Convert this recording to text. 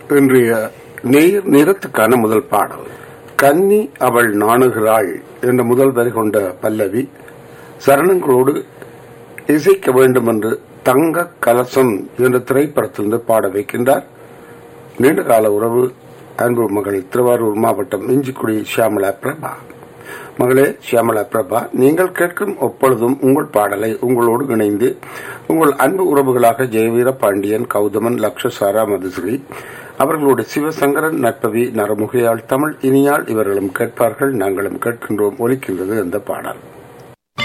இன்றைய நேர் நிறத்துக்கான முதல் பாடல் கன்னி அவள் நாணுகிறாள் என்ற முதல் வரி கொண்ட பல்லவி சரணங்களோடு இசைக்க வேண்டும் என்று தங்க கலசம் என்ற திரைப்படத்திலிருந்து பாட வைக்கின்றார் நீண்டகால உறவு அன்பு மகள் திருவாரூர் மாவட்டம் இஞ்சிக்குடி ஷியாமலா பிரபா மகளே ஷியாமலா பிரபா நீங்கள் கேட்கும் எப்பொழுதும் உங்கள் பாடலை உங்களோடு இணைந்து உங்கள் அன்பு உறவுகளாக ஜெயவீர பாண்டியன் கௌதமன் லக்ஷசாரா மதுஸ்ரீ அவர்களோடு சிவசங்கரன் நட்பவி நரமுகையாள் தமிழ் இனியால் இவர்களும் கேட்பார்கள் நாங்களும் கேட்கின்றோம் ஒலிக்கின்றது அந்த பாடல்